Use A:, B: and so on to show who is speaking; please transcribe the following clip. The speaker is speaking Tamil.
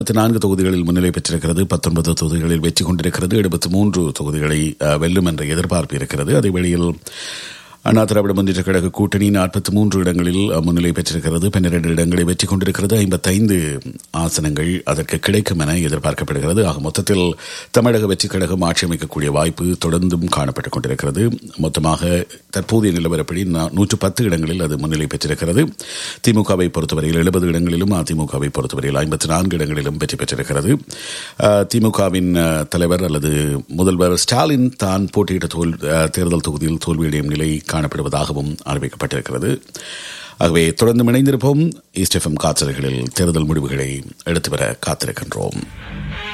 A: இருபத்தி நான்கு தொகுதிகளில் முன்னிலை பெற்றிருக்கிறது பத்தொன்பது தொகுதிகளில் வெற்றி கொண்டிருக்கிறது எழுபத்தி மூன்று தொகுதிகளை அஹ், வெல்லும் என்ற எதிர்பார்ப்பு இருக்கிறது அதே வேளையில் அண்ணா திராவிட முன்னேற்ற கழக கூட்டணி நாற்பத்தி மூன்று இடங்களில் அஹ், முன்னிலை பெற்றிருக்கிறது பன்னிரண்டு இடங்களை வெற்றி கொண்டிருக்கிறது ஐம்பத்தைந்து ஆசனங்கள் அதற்கு கிடைக்கும் என எதிர்பார்க்கப்படுகிறது ஆக மொத்தத்தில் தமிழக வெற்றிக் கழகம் ஆட்சி அமைக்கக்கூடிய வாய்ப்பு தொடர்ந்தும் காணப்பட்டுக் கொண்டிருக்கிறது மொத்தமாக தற்போதைய நிலவரப்படி நூற்று பத்து இடங்களில் அது முன்னிலை பெற்றிருக்கிறது திமுகவை பொறுத்தவரையில் எழுபது இடங்களிலும் அதிமுகவை பொறுத்தவரையில் ஐம்பத்தி நான்கு இடங்களிலும் வெற்றி பெற்றிருக்கிறது அஹ், திமுகவின் அஹ், தலைவர் அல்லது முதல்வர் ஸ்டாலின் தான் போட்டியிட்ட தோல் அஹ், தேர்தல் தொகுதியில் தோல்வியடையும் நிலை காணப்படுவதாகவும் அறிவிக்கப்பட்டிருக்கிறது ஆகவே தொடர்ந்து இணைந்திருப்போம் ஈஸ்ட் எஃப்எம் காத்திரைகளில் தேர்தல் முடிவுகளை எடுத்து வர காத்திருக்கின்றோம்